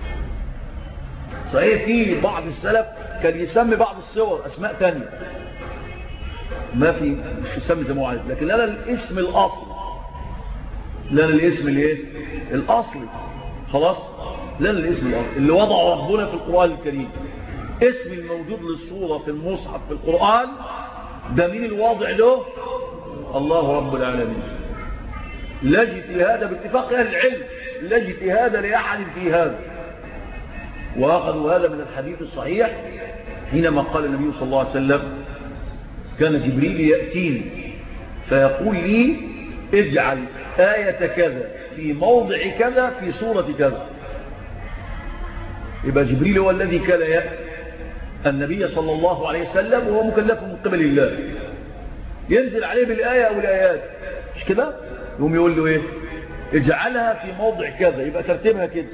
صحيح في بعض السلف كان يسمي بعض الصور أسماء تانية ما في مش يسمي زي ما عايز لكن لنا الاسم الأصلي لنا الاسم الايه الأصلي خلاص لنا الاسم الأصلي اللي وضعه ربنا في القرآن الكريم اسم الموجود للصورة في المصحف في القرآن ده مين الواضع له الله رب العالمين لا اجتهاد باتفاق أهل العلم لا اجتهاد لأحد في هذا وأخذوا هذا من الحديث الصحيح حينما قال النبي صلى الله عليه وسلم كان جبريل يأتيني فيقول لي اجعل آية كذا في موضع كذا في سورة كذا يبقى جبريل هو الذي كان يأتي النبي صلى الله عليه وسلم وهو مكلف من قبل الله ينزل عليه بالآية أو الآيات مش كده يقوم يقول له إيه اجعلها في موضع كذا يبقى ترتيبها كده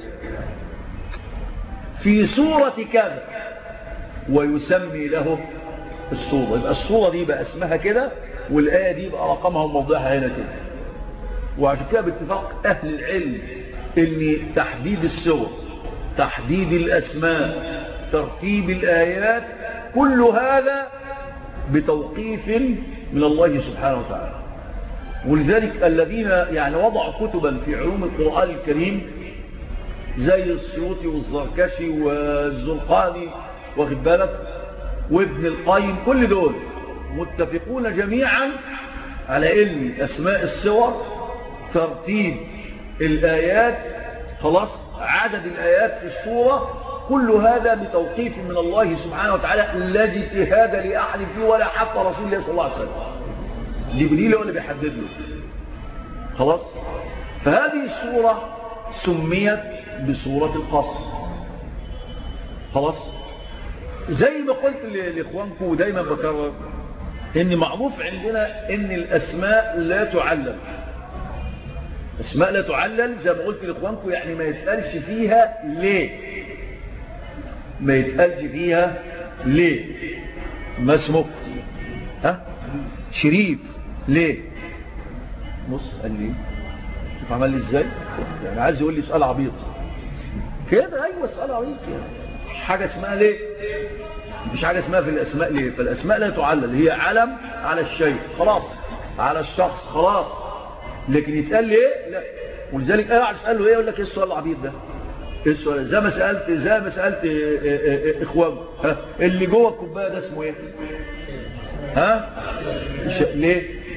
في صورة كذا ويسمي له الصورة يبقى الصورة دي بقى اسمها كده والآية دي بقى رقمها وموضعها هنا كده وعشان كده باتفاق أهل العلم ان تحديد السور تحديد الأسماء ترتيب الآيات كل هذا بتوقيف من الله سبحانه وتعالى ولذلك الذين يعني وضعوا كتبا في علوم القرآن الكريم زي السيوطي والزركشي والزرقاني واخد بالك وابن القيم كل دول متفقون جميعا على ان اسماء السور ترتيب الايات خلاص عدد الايات في السوره كل هذا بتوقيف من الله سبحانه وتعالى الذي اجتهاد لاحد فيه ولا حتى رسول الله صلى الله عليه وسلم جبريل هو اللي بيحدد له خلاص فهذه السوره سميت بسوره القصر خلاص زي ما قلت لاخوانكم ودايما بكرر ان معروف عندنا ان الاسماء لا تعلم اسماء لا تعلل زي ما قلت لاخوانكم يعني ما يتقالش فيها ليه ما يتقالش فيها ليه ما اسمك ها شريف ليه بص قال لي شوف عمل لي ازاي يعني عايز يقول لي سؤال عبيط كده ايوه سؤال عبيط مش حاجه اسمها ليه مفيش حاجه اسمها في الاسماء ليه فالاسماء لا تعلل هي علم على الشيء خلاص على الشخص خلاص لكن يتقال لي ايه لا ولذلك انا قاعد اساله ايه يقول لك ايه السؤال العبيط ده ايه السؤال زي ما سالت زي ما سالت اخوان ها اللي جوه الكوبايه ده اسمه ايه ها ش... ليه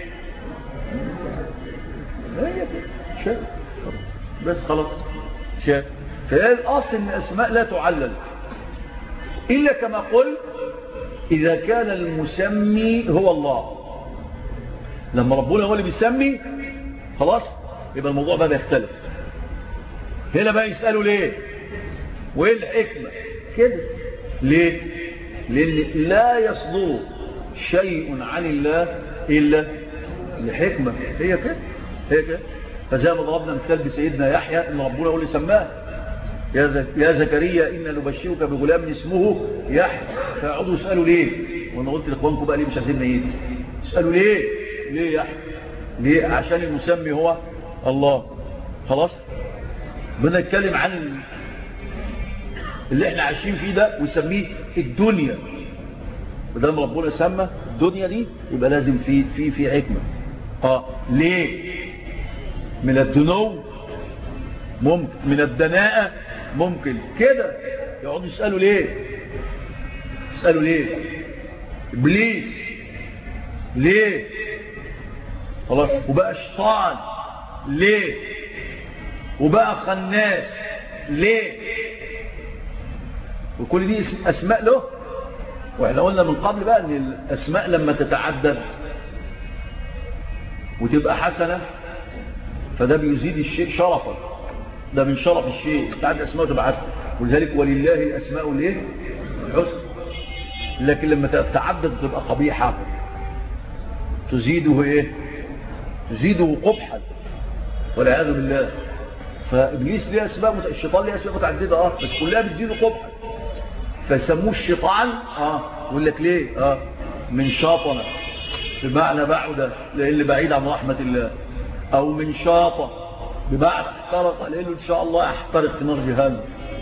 هي كده شايف بس خلاص شايف فهي الاصل ان الاسماء لا تعلل الا كما قل اذا كان المسمي هو الله لما ربنا هو اللي بيسمي خلاص يبقى الموضوع بقى يختلف هنا بقى يسألوا ليه وايه الحكمة كده ليه لان لا يصدر شيء عن الله الا لحكمة هي كده هي كده فزي ما ضربنا مثال بسيدنا يحيى ان ربنا هو اللي سماه يا زكريا إنا نبشرك بغلام اسمه يحيى فيقعدوا يسألوا ليه وانا قلت لاخوانكم بقى ليه مش عايزين نيجي يسألوا ليه ليه يحيى ليه عشان المسمي هو الله خلاص بنتكلم عن اللي احنا عايشين فيه ده ويسميه الدنيا بدل ربنا سمى الدنيا دي يبقى لازم في في في حكمه اه ليه من الدنو ممكن من الدناءة ممكن كده يقعدوا يسألوا ليه يسألوا ليه إبليس ليه خلاص وبقى شيطان ليه وبقى خناس ليه وكل دي أسماء له واحنا قلنا من قبل بقى ان الأسماء لما تتعدد وتبقى حسنة فده بيزيد الشيء شرفا ده من شرف الشيء تعد أسماء تبقى حسنة ولذلك ولله الأسماء الايه الحسنى لكن لما تتعدد تبقى قبيحة تزيده ايه تزيده قبحا والعياذ بالله فابليس ليه اسماء مت... الشيطان ليه اسماء متعدده اه بس كلها بتزيده قبحا فيسموه الشيطان اه يقول لك ليه اه من شاطنه بمعنى بعد لان بعيد عن رحمه الله او من شاطه بمعنى احترق لانه ان شاء الله احترق في نار جهنم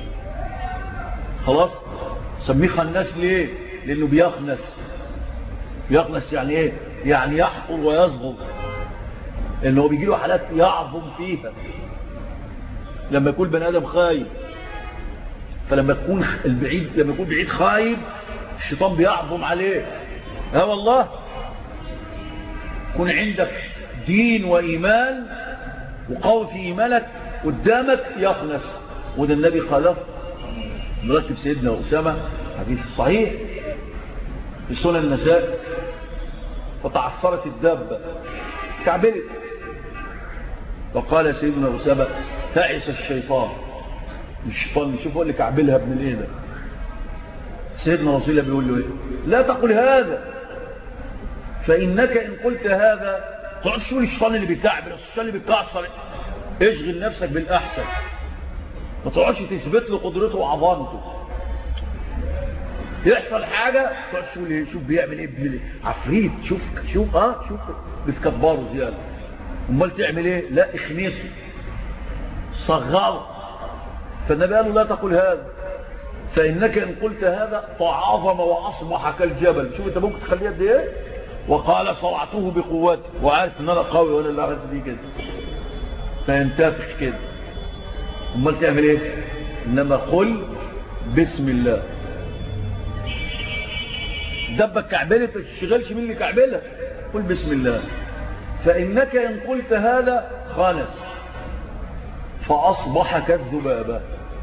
خلاص سميه خناس ليه لانه بيخنس بيخنس يعني ايه يعني يحقر ويصغر لانه هو بيجي له حالات يعظم فيها لما يكون بني ادم خايب فلما يكون البعيد لما يكون بعيد خايب الشيطان بيعظم عليه ها والله يكون عندك دين وايمان وقوي في ايمانك قدامك يخنس وده النبي قاله مرتب سيدنا اسامه حديث صحيح في سنن النساء وتعثرت الدابه كعبلت وقال سيدنا أسامة تعس الشيطان الشيطان يشوف اللي كعبلها ابن الايه ده سيدنا رسول الله بيقول له ايه لا تقل هذا فانك ان قلت هذا تقعد تقول الشيطان اللي بيكعبل الشيطان اللي بيكعصر اشغل نفسك بالاحسن ما تقعدش تثبت له قدرته وعظمته يحصل حاجه تقعد تقول ايه شوف بيعمل ايه ابن عفريت شوف شوف اه شوف بتكبره زياده امال تعمل ايه لا اخنسه صغره فالنبي قال له لا تقل هذا فإنك إن قلت هذا فعظم وأصبح كالجبل شوف أنت ممكن تخليه قد إيه وقال صرعته بقوتي وعارف إن أنا قوي وأنا اللي عرفت دي كده فينتفخ كده أمال تعمل إيه إنما قل بسم الله دبك كعبلت ما تشتغلش مين اللي كعبلك قل بسم الله فإنك إن قلت هذا خانس فأصبح كالذبابة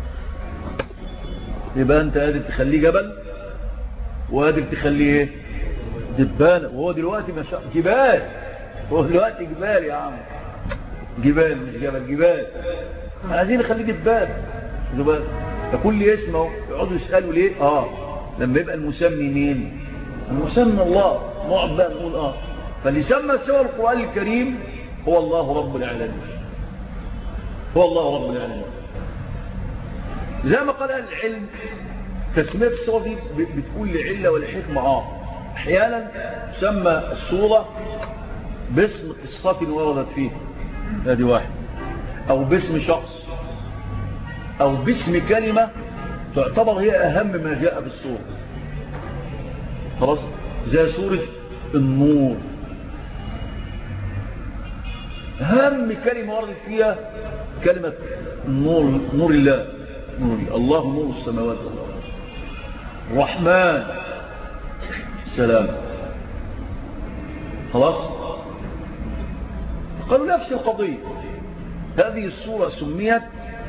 يبقى أنت قادر تخليه جبل وقادر تخليه ايه دبانة وهو دلوقتي ما شاء جبال هو دلوقتي جبال يا عم جبال مش جبل جبال عايزين نخليه دبان جبال فكل اسمه يقعدوا يسألوا ليه اه لما يبقى المسمي مين المسمى الله نقعد بقى نقول اه فاللي سمى سوى القرآن الكريم هو الله رب العالمين هو الله رب العالمين زي ما قال العلم تسمية الصورة دي بتكون لعلة ولحكمة اه احيانا تسمى الصورة باسم قصة وردت فيه هذه واحد او باسم شخص او باسم كلمة تعتبر هي اهم ما جاء في الصورة خلاص زي سورة النور أهم كلمة وردت فيها كلمة نور نور الله نور الله, الله نور السماوات والأرض الرحمن السلام خلاص قالوا نفس القضية هذه السورة سميت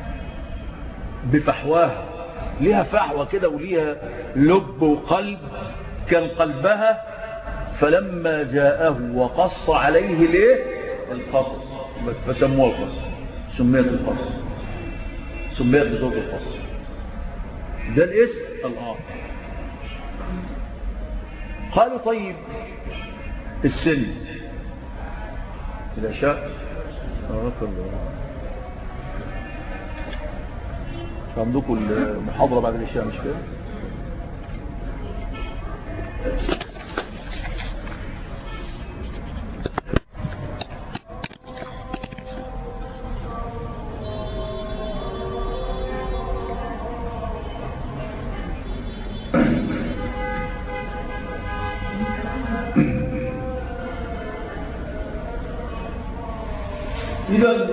بفحواها لها فحوة كده وليها لب وقلب كان قلبها فلما جاءه وقص عليه ليه القصص فسموه القصص سميت القصص سميت بصوت القصص ده الاسم الآخر قالوا طيب السن إذا شاء عندكم المحاضرة بعد العشاء مش كده إذا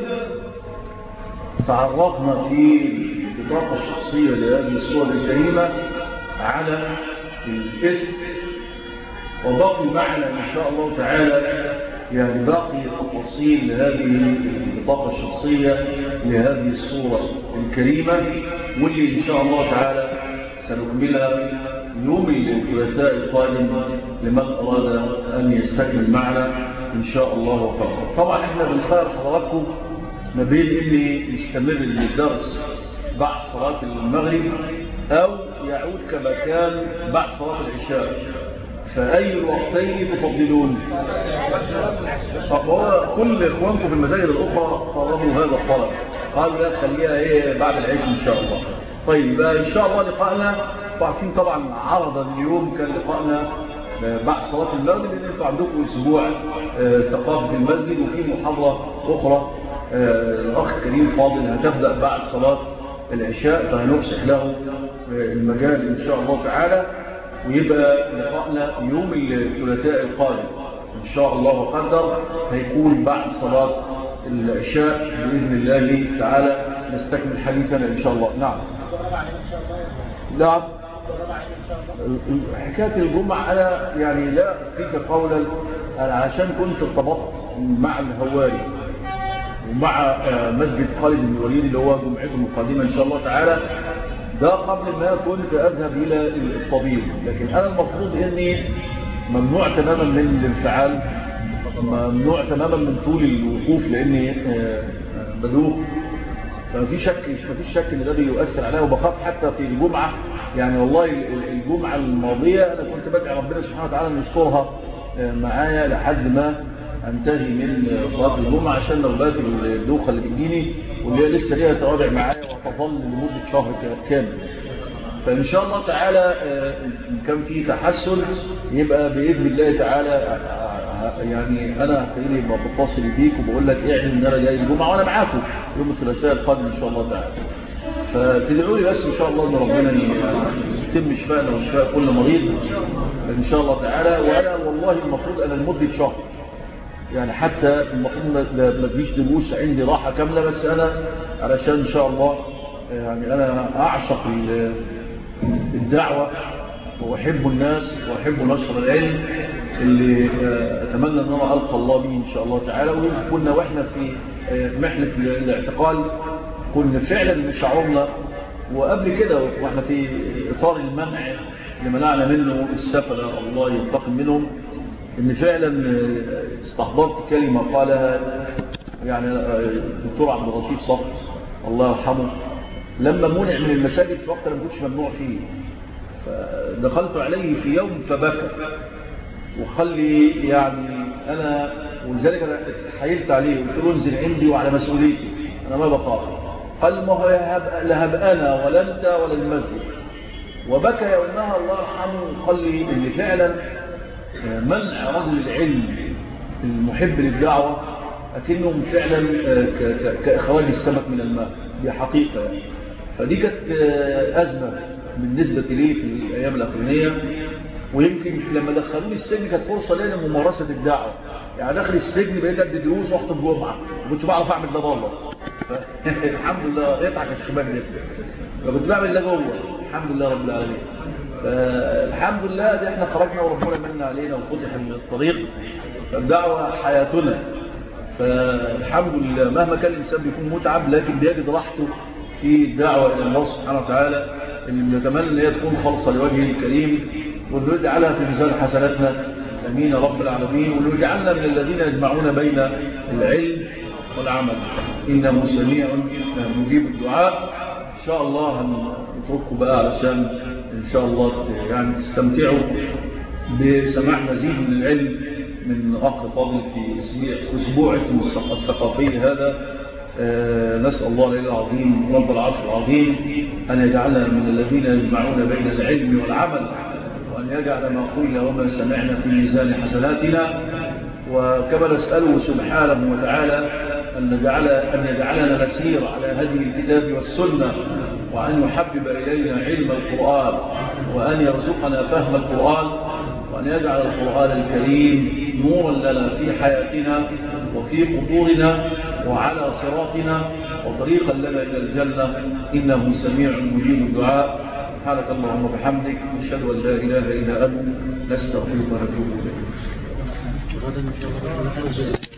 تعرفنا في البطاقة الشخصية لهذه الصورة الكريمة على الاسم وباقي معنا إن شاء الله تعالى يعني باقي تفاصيل لهذه البطاقة الشخصية لهذه الصورة الكريمة واللي إن شاء الله تعالى سنكملها يوم الثلاثاء القادم لمن أراد أن يستكمل معنا إن شاء الله وفقه طبعا إحنا بنخير حضراتكم ما بين إني يستمر الدرس بعد صلاة المغرب أو يعود كما كان بعد صلاة العشاء فأي الوقتين تفضلون فهو كل إخوانكم في المساجد الأخرى طلبوا هذا الطلب قالوا لا تخليها إيه بعد العيش إن شاء الله طيب إن شاء الله لقاءنا وعارفين طبعا عرضا اليوم كان لقاءنا بعد صلاة المغرب لأن انتوا عندكم أسبوع ثقافة في المسجد وفي محاضرة أخرى الأخ كريم فاضل هتبدأ بعد صلاة العشاء فهنفسح له المجال إن شاء الله تعالى ويبقى لقاءنا يوم الثلاثاء القادم إن شاء الله وقدر هيكون بعد صلاة العشاء بإذن الله تعالى نستكمل حديثنا إن شاء الله نعم نعم حكاية الجمعة أنا يعني لا فيك قولا أنا عشان كنت ارتبطت مع الهواري ومع مسجد خالد بن الوليد اللي هو جمعته القادمة إن شاء الله تعالى ده قبل ما كنت أذهب إلى الطبيب لكن أنا المفروض أني ممنوع تماما من الانفعال ممنوع تماما من طول الوقوف لأني بدوخ فما في شك ما فيش شك ان ده بيؤثر عليها وبخاف حتى في الجمعه يعني والله الجمعه الماضيه انا كنت بدعي ربنا سبحانه وتعالى ان يسترها معايا لحد ما انتهي من صلاه الجمعه عشان لو بقت الدوخه اللي بتجيني واللي هي لسه ليها توابع معايا وهتظل لمده شهر كامل فإن شاء الله تعالى إن كان في تحسن يبقى بإذن الله تعالى يعني أنا هتلاقيني بتصل بيك وبقول لك اعلم إن أنا جاي الجمعة وأنا معاكم يوم الثلاثاء القادم إن شاء الله تعالى فتدعوا لي بس إن شاء الله إن ربنا يتم شفاءنا وشفاء كل مريض إن شاء الله تعالى وأنا والله المفروض أنا لمدة شهر يعني حتى المفروض ما تجيش دروس عندي راحة كاملة بس أنا علشان إن شاء الله يعني أنا أعشق الدعوة وأحب الناس وأحب نشر العلم اللي أتمنى أن أنا ألقى الله به إن شاء الله تعالى وكنا وإحنا في محنة الاعتقال كنا فعلا شعورنا وقبل كده وإحنا في إطار المنع اللي منعنا منه السفلة الله ينتقم منهم إن فعلا استحضرت كلمة قالها يعني الدكتور عبد الرشيد صفر الله يرحمه لما منع من المساجد في وقت لم كنتش ممنوع فيه فدخلت عليه في يوم فبكى وقال لي يعني أنا ولذلك أنا حيلت عليه قلت له انزل عندي وعلى مسؤوليتي أنا ما بخاف قال ما هو لا هب أنا ولا أنت ولا المسجد وبكى يومها الله يرحمه قال لي إن فعلا منع رجل العلم المحب للدعوة أكنهم فعلا كإخراج السمك من الماء دي حقيقة يعني. فدي كانت أزمة بالنسبة لي في الأيام الأخرانية ويمكن لما دخلوني السجن كانت فرصة لي لممارسة الدعوة يعني داخل السجن بقيت أدي دروس وقت الجمعة ما كنتش بعرف أعمل ده بره الحمد لله يضحك الشباب ده فكنت بعمل ده جوه الحمد لله رب العالمين فالحمد لله دي احنا خرجنا وربنا من علينا وفتح الطريق فالدعوة حياتنا فالحمد لله مهما كان الإنسان بيكون متعب لكن بيجد راحته في الدعوة إلى الله سبحانه وتعالى اللي نتمنى أن هي تكون خالصة لوجهه الكريم وأنه يجعلها في ميزان حسناتنا أمين رب العالمين وأنه يجعلنا من الذين يجمعون بين العلم والعمل إنه سميع مجيب الدعاء إن شاء الله هنتركه بقى علشان إن شاء الله يعني تستمتعوا بسماع مزيد من العلم من أخ فاضل في أسبوعكم الثقافي هذا آه نسأل الله العلي العظيم رب العرش العظيم أن يجعلنا من الذين يجمعون بين العلم والعمل وأن يجعل ما قلنا وما سمعنا في ميزان حسناتنا وكما نسأله سبحانه وتعالى أن, نجعل أن يجعلنا نسير على هدي الكتاب والسنة وأن يحبب إلينا علم القرآن وأن يرزقنا فهم القرآن وأن يجعل القرآن الكريم نورا لنا في حياتنا وفي قبورنا وعلى صراطنا وطريقا لنا إلى الجنة إنه سميع مجيب الدعاء سبحانك اللهم وبحمدك نشهد أن لا إله إلا أنت نستغفرك ونتوب إليك